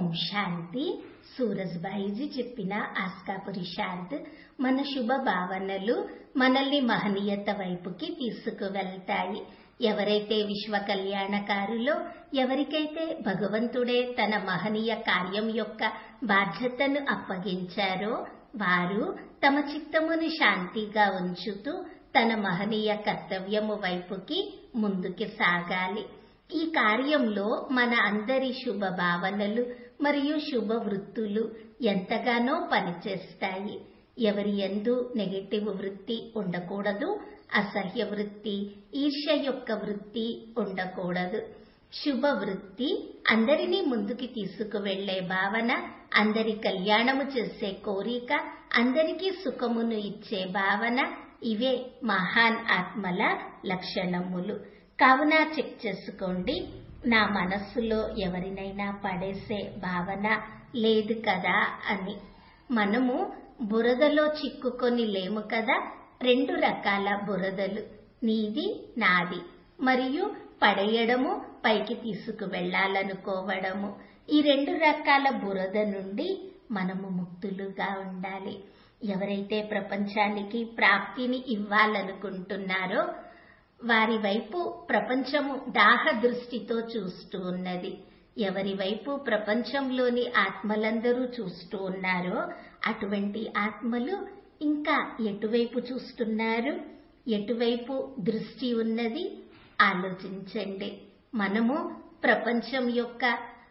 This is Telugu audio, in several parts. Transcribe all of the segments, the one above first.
శాంతి సూరజ్బాయిజీ చెప్పిన ఆస్కా పురుషార్థ్ మన శుభ భావనలు మనల్ని మహనీయత వైపుకి తీసుకువెళ్తాయి ఎవరైతే విశ్వ కళ్యాణకారులో ఎవరికైతే భగవంతుడే తన మహనీయ కార్యం యొక్క బాధ్యతను అప్పగించారో వారు తమ చిత్తమును శాంతిగా ఉంచుతూ తన మహనీయ కర్తవ్యము వైపుకి ముందుకు సాగాలి ఈ కార్యంలో మన అందరి శుభ భావనలు మరియు శుభ వృత్తులు ఎంతగానో పనిచేస్తాయి ఎవరి ఎందు నెగటివ్ వృత్తి ఉండకూడదు అసహ్య వృత్తి ఈర్ష్య యొక్క వృత్తి ఉండకూడదు శుభ వృత్తి అందరినీ ముందుకి తీసుకువెళ్లే భావన అందరి కళ్యాణము చేసే కోరిక అందరికీ సుఖమును ఇచ్చే భావన ఇవే మహాన్ ఆత్మల లక్షణములు కావున చెక్ చేసుకోండి నా మనస్సులో ఎవరినైనా పడేసే భావన లేదు కదా అని మనము బురదలో చిక్కుకొని లేము కదా రెండు రకాల బురదలు నీది నాది మరియు పడేయడము పైకి తీసుకువెళ్లాలనుకోవడము ఈ రెండు రకాల బురద నుండి మనము ముక్తులుగా ఉండాలి ఎవరైతే ప్రపంచానికి ప్రాప్తిని ఇవ్వాలనుకుంటున్నారో వారి వైపు ప్రపంచము దాహ దృష్టితో చూస్తూ ఉన్నది ఎవరి వైపు ప్రపంచంలోని ఆత్మలందరూ చూస్తూ ఉన్నారో అటువంటి ఆత్మలు ఇంకా ఎటువైపు చూస్తున్నారు ఎటువైపు దృష్టి ఉన్నది ఆలోచించండి మనము ప్రపంచం యొక్క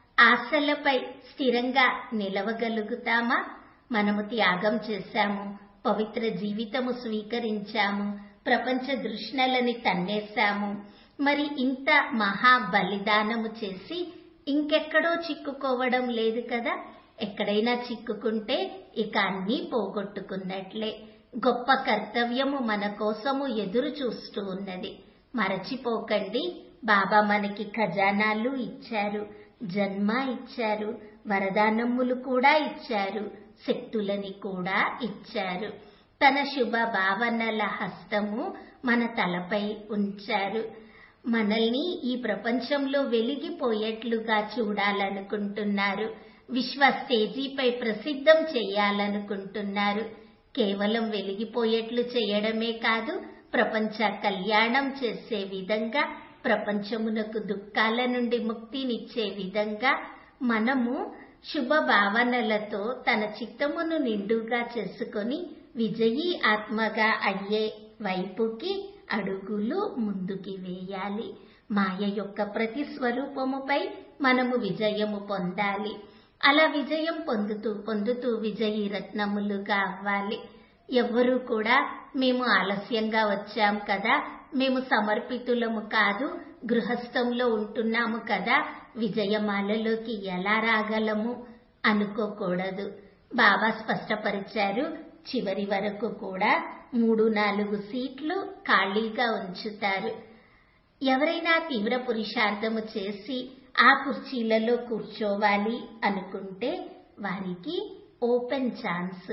ఆశలపై స్థిరంగా నిలవగలుగుతామా మనము త్యాగం చేశాము పవిత్ర జీవితము స్వీకరించాము ప్రపంచ దృష్ణలని తన్నేశాము మరి ఇంత మహా బలిదానము చేసి ఇంకెక్కడో చిక్కుకోవడం లేదు కదా ఎక్కడైనా చిక్కుకుంటే ఇక అన్నీ పోగొట్టుకున్నట్లే గొప్ప కర్తవ్యము మన కోసము ఎదురు చూస్తూ ఉన్నది మరచిపోకండి బాబా మనకి ఖజానాలు ఇచ్చారు జన్మ ఇచ్చారు వరదానములు కూడా ఇచ్చారు శక్తులని కూడా ఇచ్చారు తన శుభ భావనల హస్తము మన తలపై ఉంచారు మనల్ని ఈ ప్రపంచంలో వెలిగిపోయేట్లుగా చూడాలనుకుంటున్నారు విశ్వ స్టేజీపై ప్రసిద్ధం చేయాలనుకుంటున్నారు కేవలం వెలిగిపోయేట్లు చేయడమే కాదు ప్రపంచ కళ్యాణం చేసే విధంగా ప్రపంచమునకు దుఃఖాల నుండి ముక్తినిచ్చే విధంగా మనము శుభ భావనలతో తన చిత్తమును నిండుగా చేసుకొని విజయీ ఆత్మగా అయ్యే వైపుకి అడుగులు ముందుకి వేయాలి మాయ యొక్క ప్రతి స్వరూపముపై మనము విజయము పొందాలి అలా విజయం పొందుతూ పొందుతూ విజయీ రత్నములుగా అవ్వాలి ఎవ్వరూ కూడా మేము ఆలస్యంగా వచ్చాం కదా మేము సమర్పితులము కాదు గృహస్థంలో ఉంటున్నాము కదా విజయమాలలోకి ఎలా రాగలము అనుకోకూడదు బాబా స్పష్టపరిచారు చివరి వరకు కూడా మూడు నాలుగు సీట్లు ఖాళీగా ఉంచుతారు ఎవరైనా తీవ్ర పురుషార్థము చేసి ఆ కుర్చీలలో కూర్చోవాలి అనుకుంటే వారికి ఓపెన్ ఛాన్స్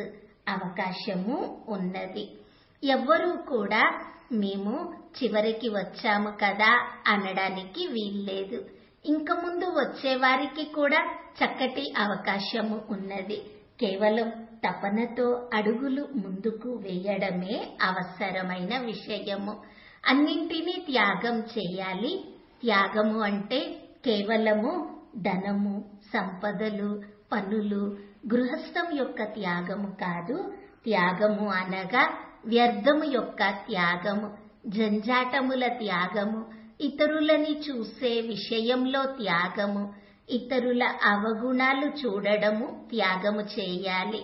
అవకాశము ఉన్నది ఎవ్వరూ కూడా మేము చివరికి వచ్చాము కదా అనడానికి వీల్లేదు ఇంక ముందు వచ్చేవారికి కూడా చక్కటి అవకాశము ఉన్నది కేవలం తపనతో అడుగులు ముందుకు వేయడమే అవసరమైన విషయము అన్నింటినీ త్యాగం చేయాలి త్యాగము అంటే కేవలము ధనము సంపదలు పనులు గృహస్థం యొక్క త్యాగము కాదు త్యాగము అనగా వ్యర్థము యొక్క త్యాగము జంజాటముల త్యాగము ఇతరులని చూసే విషయంలో త్యాగము ఇతరుల అవగుణాలు చూడడము త్యాగము చేయాలి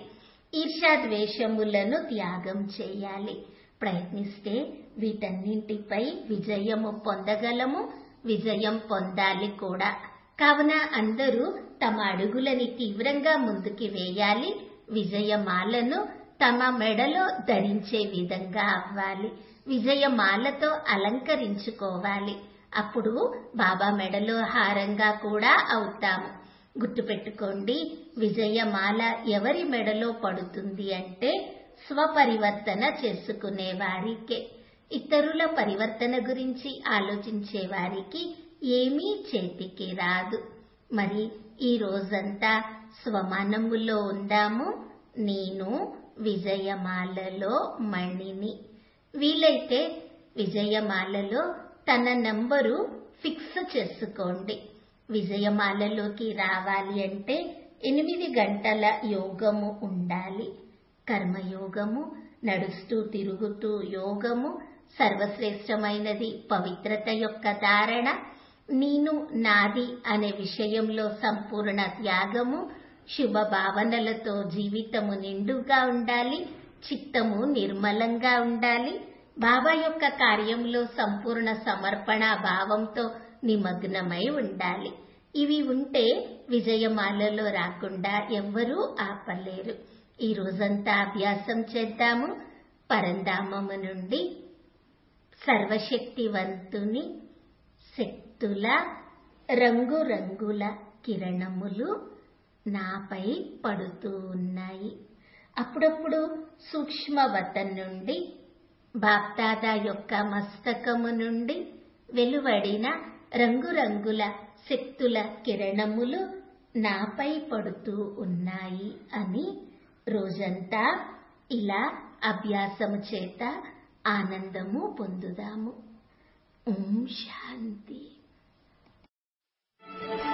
ఈర్షాద్వేషములను త్యాగం చేయాలి ప్రయత్నిస్తే వీటన్నింటిపై విజయము పొందగలము విజయం పొందాలి కూడా కావున అందరూ తమ అడుగులని తీవ్రంగా ముందుకి వేయాలి విజయమాలను తమ మెడలో ధరించే విధంగా అవ్వాలి విజయమాలతో అలంకరించుకోవాలి అప్పుడు బాబా మెడలో హారంగా కూడా అవుతాము గుర్తుపెట్టుకోండి విజయమాల ఎవరి మెడలో పడుతుంది అంటే స్వపరివర్తన చేసుకునే వారికే ఇతరుల పరివర్తన గురించి ఆలోచించే వారికి ఏమీ చేతికి రాదు మరి ఈ రోజంతా స్వమానములో ఉందాము నేను విజయమాలలో మణిని వీలైతే విజయమాలలో తన నంబరు ఫిక్స్ చేసుకోండి విజయమాలలోకి రావాలి అంటే ఎనిమిది గంటల యోగము ఉండాలి కర్మయోగము నడుస్తూ తిరుగుతూ యోగము సర్వశ్రేష్టమైనది పవిత్రత యొక్క ధారణ నేను నాది అనే విషయంలో సంపూర్ణ త్యాగము శుభ భావనలతో జీవితము నిండుగా ఉండాలి చిత్తము నిర్మలంగా ఉండాలి బాబా యొక్క కార్యంలో సంపూర్ణ సమర్పణ భావంతో నిమగ్నమై ఉండాలి ఇవి ఉంటే విజయమాలలో రాకుండా ఎవ్వరూ ఆపలేరు ఈ రోజంతా అభ్యాసం చేద్దాము పరంధామము నుండి సర్వశక్తివంతుని శక్తుల రంగురంగుల కిరణములు నాపై పడుతూ ఉన్నాయి అప్పుడప్పుడు సూక్ష్మవతం నుండి బాప్దాదా యొక్క మస్తకము నుండి వెలువడిన రంగురంగుల శక్తుల కిరణములు నాపై పడుతూ ఉన్నాయి అని రోజంతా ఇలా అభ్యాసము చేత ఆనందము పొందుదాము ఓం శాంతి